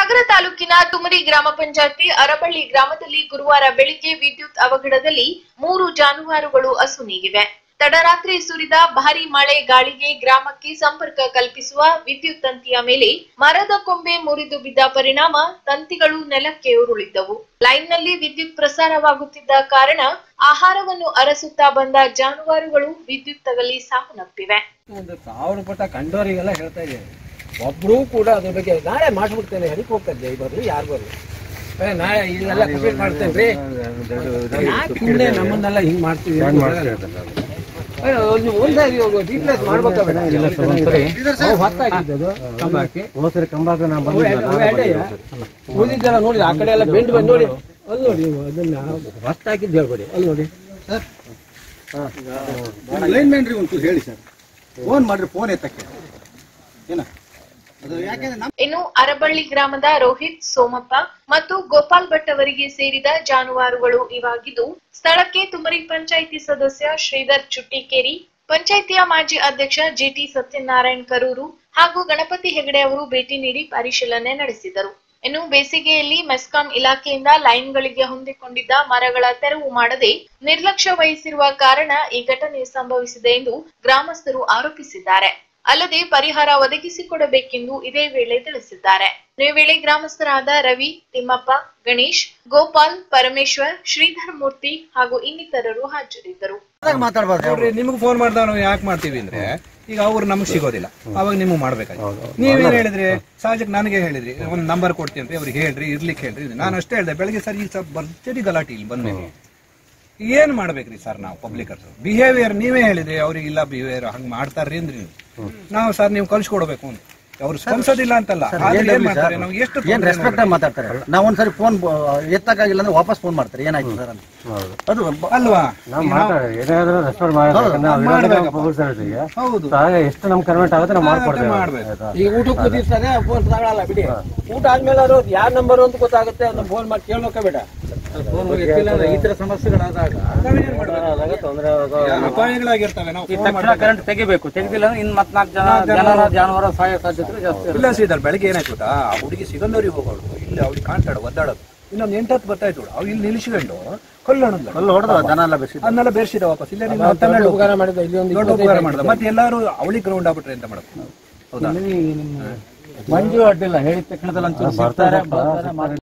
ಸಾಗರ ತಾಲೂಕಿನ ತುಮರಿ ಗ್ರಾಮ ಪಂಚಾಯತಿ ಅರಬಳ್ಳಿ ಗ್ರಾಮದಲ್ಲಿ ಗುರುವಾರ ಬೆಳಿಗ್ಗೆ ವಿದ್ಯುತ್ ಅವಘಡದಲ್ಲಿ ಮೂರು ಜಾನುವಾರುಗಳು ಅಸುನೀಗಿವೆ ತಡರಾತ್ರಿ ಸುರಿದ ಭಾರಿ ಮಳೆ ಗಾಳಿಗೆ ಗ್ರಾಮಕ್ಕೆ ಸಂಪರ್ಕ ಕಲ್ಪಿಸುವ ವಿದ್ಯುತ್ ತಂತಿಯ ಮೇಲೆ ಮರದ ಕೊಂಬೆ ಮುರಿದು ಬಿದ್ದ ಪರಿಣಾಮ ತಂತಿಗಳು ನೆಲಕ್ಕೆ ಉರುಳಿದ್ದವು ಲೈನ್ನಲ್ಲಿ ವಿದ್ಯುತ್ ಪ್ರಸಾರವಾಗುತ್ತಿದ್ದ ಕಾರಣ ಆಹಾರವನ್ನು ಅರಸುತ್ತಾ ಬಂದ ಜಾನುವಾರುಗಳು ವಿದ್ಯುತ್ ತಗಲಿ ಸಾವನ್ನಪ್ಪಿವೆ ಒಂದು ಸಾವಿರ ಪಟ್ಟ ಕಂಡೋರಿಗೆಲ್ಲ ಹೇಳ್ತಾ ಇದ್ದೇನೆ ಒಬ್ರು ಕೂಡ ಅದ್ರ ಬಗ್ಗೆ ನಾಳೆ ಮಾಡ್ಬಿಡ್ತೇನೆ ಹರಿಕ್ ಹೋಗ್ತಾ ಇದ್ದೆ ಇಬ್ಬರು ಯಾರು ಬರಲಿ ಏ, ನಾಳೆ ಇದೆಲ್ಲ ಕಂಪ್ಲೀಟ್ ಮಾಡ್ತೇನೆ ರೀ ಯಾಕೆ ಸುಮ್ಮನೆ ನಮ್ಮನ್ನೆಲ್ಲ ಹಿಂಗ್ ಮಾಡ್ತೀವಿ ಏ, ಒಂದು ಒಂದ್ಸಾರಿ ಡೀಪ್ಲೆಸ್ ಮಾಡ್ಬೇಕಾದ್ರೆ ನಾವು ಹೊತ್ತಾಕಿದ್ದು ಕಂಬಕ್ಕೆ ಹೋದ್ಸರಿ ಕಂಬಾಕ ನಾ ಅವು ಎಡೆ- ಅವು ಎಡೆಯ? ಉಳಿದಿದ್ದೆಲ್ಲ ನೋಡಿ ಆ ಕಡೆ ಎಲ್ಲ ಬೆಂಡ್ ಬಂದು ನೋಡಿ ಅಲ್ಲಿ ನೋಡಿ ನೀವು ಅದನ್ನ ಹೊತ್ತಾಕಿದ್ದು ಹೇಳ್ಬೇಡಿ ಅಲ್ಲಿ ನೋಡಿ ಲೈನ್ ಮ್ಯಾನ್ ರೀ ಒಂಚೂರು ಹೇಳಿ ಸರ್ ಫೋನ್ ಮಾಡ್ರಿ ಫೋನ್ ಎತ್ತಕ್ಕೆ ಏನ ಅದು ಯಾಕೆಂದ್ರೆ ನಮ್ಮ ಇನ್ನು ಅರಬಳ್ಳಿ ಗ್ರಾಮದ ರೋಹಿತ್ ಸೋಮಪ್ಪ ಮತ್ತು ಗೋಪಾಲ್ ಭಟ್ ಅವರಿಗೆ ಸೇರಿದ ಜಾನುವಾರುಗಳು ಇವಾಗಿದ್ದು ಸ್ಥಳಕ್ಕೆ ತುಮರಿ ಪಂಚಾಯಿತಿ ಸದಸ್ಯ ಶ್ರೀಧರ್ ಚುಟ್ಟಿಕೇರಿ ಪಂಚಾಯಿತಿಯ ಮಾಜಿ ಅಧ್ಯಕ್ಷ ಜಿಟಿ ಸತ್ಯನಾರಾಯಣ್ ಕರೂರು ಹಾಗೂ ಗಣಪತಿ ಹೆಗಡೆ ಅವರು ಭೇಟಿ ನೀಡಿ ಪರಿಶೀಲನೆ ನಡೆಸಿದರು ಇನ್ನು ಬೇಸಿಗೆಯಲ್ಲಿ ಮೆಸ್ಕಾಂ ಇಲಾಖೆಯಿಂದ ಲೈನ್ಗಳಿಗೆ ಹೊಂದಿಕೊಂಡಿದ್ದ ಮರಗಳ ತೆರವು ಮಾಡದೆ ನಿರ್ಲಕ್ಷ್ಯ ವಹಿಸಿರುವ ಕಾರಣ ಈ ಘಟನೆ ಸಂಭವಿಸಿದೆ ಎಂದು ಗ್ರಾಮಸ್ಥರು ಆರೋಪಿಸಿದ್ದಾರೆ ಅಲ್ಲದೆ ಪರಿಹಾರ ಒದಗಿಸಿಕೊಡಬೇಕೆಂದು ಇದೇ ವೇಳೆ ತಿಳಿಸಿದ್ದಾರೆ ಇದೇ ವೇಳೆ ಗ್ರಾಮಸ್ಥರಾದ ರವಿ ತಿಮ್ಮಪ್ಪ ಗಣೇಶ್ ಗೋಪಾಲ್ ಪರಮೇಶ್ವರ್ ಶ್ರೀಧರ್ ಮೂರ್ತಿ ಹಾಗೂ ಇನ್ನಿತರರು ಹಾಜರಿದ್ದರು ಮಾತಾಡ್ಬಾರ್ದು ನೋಡ್ರಿ ನಿಮ್ಗೆ ಫೋನ್ ಮಾಡ್ದಾಗ ನಾವು ಯಾಕೆ ಮಾಡ್ತೀವಿ ಅಂದ್ರೆ ಈಗ ಅವ್ರು ನಮ್ಗೆ ಸಿಗೋದಿಲ್ಲ ಅವಾಗ ನಿಮ್ಗೆ ಮಾಡ್ಬೇಕಾಗಿ ನೀವೇನ್ ಹೇಳಿದ್ರಿ ಸಹಜಕ್ಕೆ ನನಗೆ ಹೇಳಿದ್ರಿ ಒಂದ್ ನಂಬರ್ ಕೊಡ್ತೀನಿ ಅಂತ ಅವ್ರಿಗೆ ಹೇಳ್ರಿ ಇರ್ಲಿಕ್ಕೆ ಹೇಳ್ರಿ ನಾನು ಅಷ್ಟೇ ಹೇಳ್ದೆ ಬೆಳಗ್ಗೆ ಸರ್ ಈಗ ಸ್ವಲ್ಪ ಬರ್ತೀರಿ ಗಲಾಟೆ ಇಲ್ಲಿ ಬಂದ್ಮೇಲೆ ಏನ್ ಮಾಡ್ಬೇಕ್ರಿ ಸರ್ ನಾವು ಪಬ್ಲಿಕರ್ಸ್ ಬಿಹೇವಿಯರ್ ನೀವೇ ಹೇಳಿದ್ರಿ ಅವ್ರಿಗೆ ಇಲ್ಲ ಬಿಹೇವಿಯರ್ ಹಂಗ್ ಮಾಡ್ತಾರ್ರಿ ಅಂದ್ರಿ ನೀವು ನಾವು ಸರ್ ನೀವು ಕಳ್ಸಿಕೊಡ್ಬೇಕು ಅಂತ ಅವ್ರು ಸ್ಪಂದಿಸೋದಿಲ್ಲ ಅಂತಲ್ಲ ಆದ್ರೆ ಏನ್ ಮಾಡ್ತಾರೆ ನಾವು ಎಷ್ಟು ಏನ್ ರೆಸ್ಪೆಕ್ಟ್ ಆಗಿ ಮಾತಾಡ್ತಾರೆ ನಾವ್ ಒಂದ್ಸರಿ ಫೋನ್ ಎತ್ತಕ್ಕಾಗಿಲ್ಲ ಅಂದ್ರೆ ವಾಪಸ್ ಫೋನ್ ಮಾಡ್ತಾರೆ ಏನಾಯ್ತು ಸರ್ ಅಂತ ಅದು ಬ- ಅಲ್ವಾ ನಾವು ಮಾತಾಡಿ ಏನಾದ್ರೂ ರೆಸ್ಪಾಂಡ್ ಮಾಡಬೇಕು ನಾವು ಇರೋದೇ ಪಬ್ಲಿಸಿಟಿಗೆ ಹೌದು ಆಗ ಎಷ್ಟು ನಮ್ ಕನ್ವೆಂಟ್ ಆಗುತ್ತೆ ನಾವು ಮಾಡ್ಕೊಡ್ತೇವೆ ಮಾಡ್ಬೇಕು. ಆಯ್ತಾ? ಈಗ ಊಟಕ್ಕೆ ಕೂತಿರ್ತಾರೆ ಫೋನ್ ತಗೊಳಲ್ಲ ಬಿಡಿ ಊಟ ಆದ್ಮೇಲೆ ಅವರು ಯಾರ ನಂಬರ್ ಅಂತ ಗೊತ್ತಾಗುತ್ತೆ ಅದನ್ನ ಫೋನ್ ಮಾಡಿ ಕೇಳ್ಬೇಕ ಬೇಡ ಫೋನ್ ಎತ್ತಿಲ್ಲ ಅಂದ್ರೆ ಈ ತರ ಸಮಸ್ಯೆಗಳಾದಾಗ ನಾವೇನ್ ಮಾಡ್ಬೇಕು? ಅದಾಗ ತೊಂದ್ರೆ ಆಗೋ- ಅಪಾಯಗಳಾಗಿರ್ತವೆ ನಾವು ಈ phone ತಕ್ಷಣ ಮಾಡ್ಬೇಕು. ಕರೆಂಟ್ ತೆಗಿಬೇಕು ತೆಗೆದಿಲ್ಲ ಅಂದ್ರೆ ಇನ್ ಮತ್ನಾಲ್ಕು ಜನ ಜನರ ಜಾನುವಾರು ಸಾಯೋ ಸಾಧ್ಯತೆ ಜಾಸ್ತಿ ಇರುತ್ತೆ. ಇಲ್ಲ ಸೀದರ್ ಬೆಳಗ್ಗೆ ಏನಾಯ್ತು ಗೊತ್ತಾ ಆ ಹುಡುಗಿ ಸಿಗಂದವ್ರಿಗೆ ಹೋಗೋಳು ಇಲ್ಲಿ ಅವ್ಳಿಗೆ ಕಾಣ್ತಾడు ಒದ್ದಾಡೋದು ಇನ್ನೊಂದು ಎಂಟತ್ತು ಬರ್ತಾಯ್ತು ಅವ್ಳು ಇಲ್ಲಿ ನಿಲ್ಲಿಸ್ಕೊಂಡು ಕಲ್ಲಣದ್ಲು ಅಲ್ಲಿ ಹೊಡೆದ ಜನ ಎಲ್ಲ ಬೆಸಿ ಅದನ್ನೆಲ್ಲ ಬೇರ್ಸಿದ ವಾಪಸ್ ಇಲ್ಲ ನೀನು ದೊಡ್ಡ ಹತ್ತನ್ನೆರಡು ಉಪಕಾರ ಮಾಡಿದ ಇಲ್ಲಿ ಒಂದು ದೊಡ್ಡ ಉಪಕಾರ ಮಾಡಿದ ಮತ್ತೆ ಎಲ್ಲಾರು ಅವಳಿಗೆ ಗ್ರೌಂಡ್ ಆಗ್ಬಿಟ್ರೆ ಅಂತ ಮಾಡಬೇಕು ಹೌದಾ ಮಂಜು ಅಡ್ಡಿಲ್ಲ ಹೇಳಿದ ತಕ್ಷಣದಲ್ಲಿ ಒಂಚೂರು ಬರ್ತಾರೆ ಸಿಗ್ತಾರೆ, ಬರ್ತಾರೆ, ಸ್ವಲ್ಪ